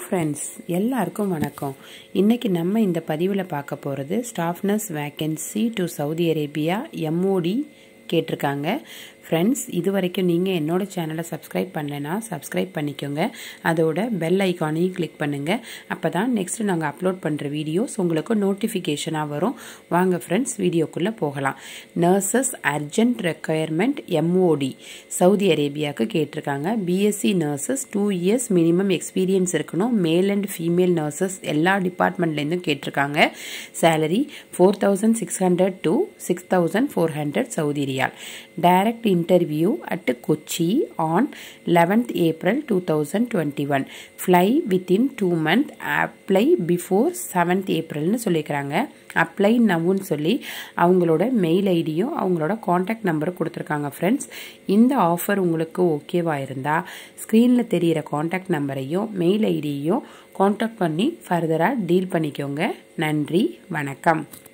Friends எல்லாருக்கும் வணக்கம் இன்னைக்கு நம்ம இந்த பதிவில் பார்க்க போகிறது staff nurse vacancy to Saudi Arabia MOD கேட்டிருக்காங்க ஃப்ரெண்ட்ஸ் இது வரைக்கும் நீங்கள் என்னோட சேனலை சப்ஸ்கிரைப் பண்ணலைன்னா சப்ஸ்கிரைப் பண்ணிக்கோங்க அதோட பெல் ஐக்கானையும் கிளிக் பண்ணுங்கள் அப்போ தான் நெக்ஸ்ட்டு நாங்கள் அப்லோட் பண்ணுற வீடியோஸ் உங்களுக்கு நோட்டிஃபிகேஷனாக வரும் வாங்க ஃப்ரெண்ட்ஸ் வீடியோக்குள்ளே போகலாம் nurses urgent requirement MOD Saudi அரேபியாவுக்கு கேட்டிருக்காங்க BSc nurses two years minimum experience இருக்கணும் மேல் அண்ட் ஃபீமேல் நர்சஸ் எல்லா டிபார்ட்மெண்ட்லேருந்தும் கேட்டிருக்காங்க salary four thousand six hundred to six thousand four hundred Saudi riyal direct interview at Kochi on 11th April 2021. Fly within two months. Apply before 7th Aprilனு சொல்லிக்கிறாங்க அப்ளை நவுன்னு சொல்லி அவங்களோட mail ஐடியும் அவங்களோட காண்டாக்ட் நம்பரும் கொடுத்துருக்காங்க ஃப்ரெண்ட்ஸ் இந்த ஆஃபர் உங்களுக்கு ஓகேவா இருந்தால் ஸ்க்ரீனில் தெரிகிற காண்டாக்ட் நம்பரையும் மெயில் ஐடியையும் காண்டாக்ட் பண்ணி ஃபர்தராக டீல் பண்ணிக்கோங்க நன்றி வணக்கம்